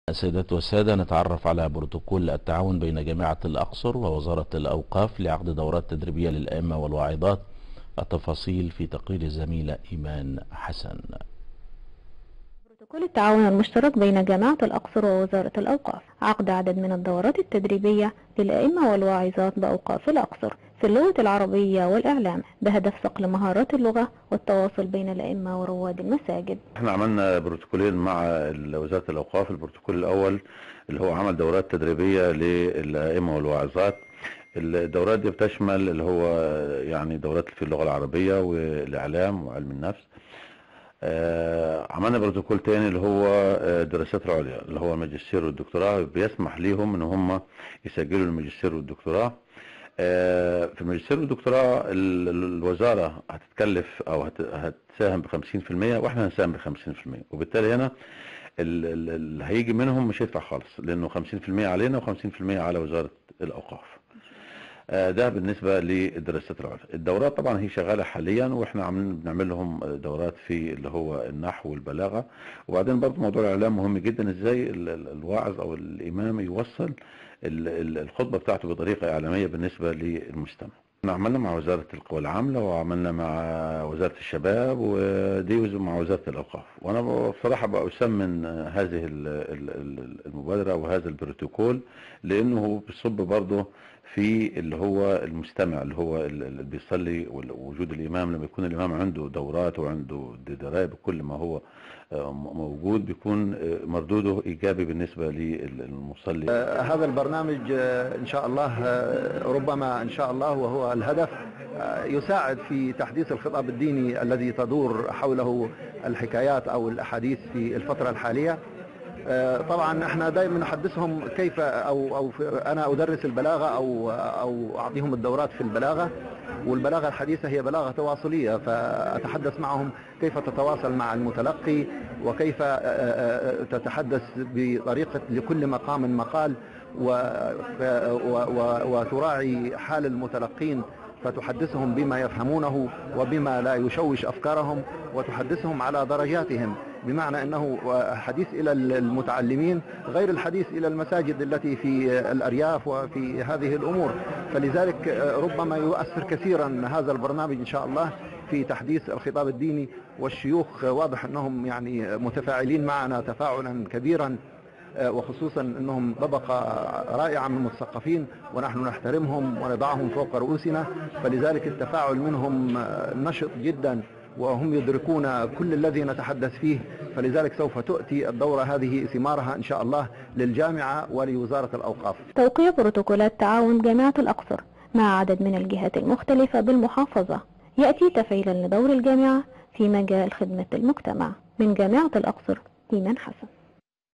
السيدات والسادة نتعرف على بروتوكول التعاون بين جامعة الأقصر ووزارة الأوقاف لعقد دورات تدريبية للأئمة والواعظات التفاصيل في تقرير الزميلة إيمان حسن بروتوكول التعاون المشترك بين جامعة الأقصر ووزارة الأوقاف عقد عدد من الدورات التدريبية للأئمة والواعظات بأوقاف الأقصر في اللغة العربية والإعلام بهدف صقل مهارات اللغة والتواصل بين الأئمة ورواد المساجد احنا عملنا بروتوكولين مع وزارة الأوقاف البروتوكول الأول اللي هو عمل دورات تدريبية للأئمة والواعظات الدورات دي بتشمل اللي هو يعني دورات في اللغة العربية والإعلام وعلم النفس آه عملنا بروتوكول تاني اللي هو الدراسات العليا اللي هو الماجستير والدكتوراه بيسمح ليهم ان هم يسجلوا الماجستير والدكتوراه آه في الماجستير والدكتوراه الوزارة هتتكلف او هتساهم ب 50% واحنا هنساهم ب 50% وبالتالي هنا اللي هيجي منهم مش هيدفع خالص لانه 50% علينا و50% على وزارة الاوقاف ده بالنسبة للدراسات العليا الدورات طبعا هي شغالة حاليا واحنا عاملين بنعمل لهم دورات في اللي هو النحو والبلاغة وبعدين برضه موضوع الاعلام مهم جدا ازاي الواعظ او الامام يوصل الخطبة بتاعته بطريقة اعلامية بالنسبة للمستمع احنا عملنا مع وزارة القوى العاملة وعملنا مع وزارة الشباب ودي مع وزارة الأوقاف وأنا بصراحة بأسمن هذه المبادرة وهذا البروتوكول لأنه بيصب برضه في اللي هو المستمع اللي هو اللي بيصلي وجود الإمام لما يكون الإمام عنده دورات وعنده دراية بكل ما هو موجود بيكون مردوده إيجابي بالنسبة للمصلي هذا البرنامج إن شاء الله ربما إن شاء الله وهو الهدف يساعد في تحديث الخطاب الديني الذي تدور حوله الحكايات أو الأحاديث في الفترة الحالية طبعا احنا دائما نحدثهم كيف او او انا ادرس البلاغه او او اعطيهم الدورات في البلاغه والبلاغه الحديثه هي بلاغه تواصليه فاتحدث معهم كيف تتواصل مع المتلقي وكيف تتحدث بطريقه لكل مقام مقال وتراعي حال المتلقين فتحدثهم بما يفهمونه وبما لا يشوش أفكارهم وتحدثهم على درجاتهم بمعنى أنه حديث إلى المتعلمين غير الحديث إلى المساجد التي في الأرياف وفي هذه الأمور فلذلك ربما يؤثر كثيرا هذا البرنامج إن شاء الله في تحديث الخطاب الديني والشيوخ واضح أنهم يعني متفاعلين معنا تفاعلا كبيرا وخصوصا انهم طبقة رائعة من المثقفين ونحن نحترمهم ونضعهم فوق رؤوسنا فلذلك التفاعل منهم نشط جدا وهم يدركون كل الذي نتحدث فيه فلذلك سوف تؤتي الدورة هذه ثمارها إن شاء الله للجامعة ولوزارة الأوقاف توقيع بروتوكولات تعاون جامعة الأقصر مع عدد من الجهات المختلفة بالمحافظة يأتي تفعيلا لدور الجامعة في مجال خدمة المجتمع من جامعة الأقصر إيمان حسن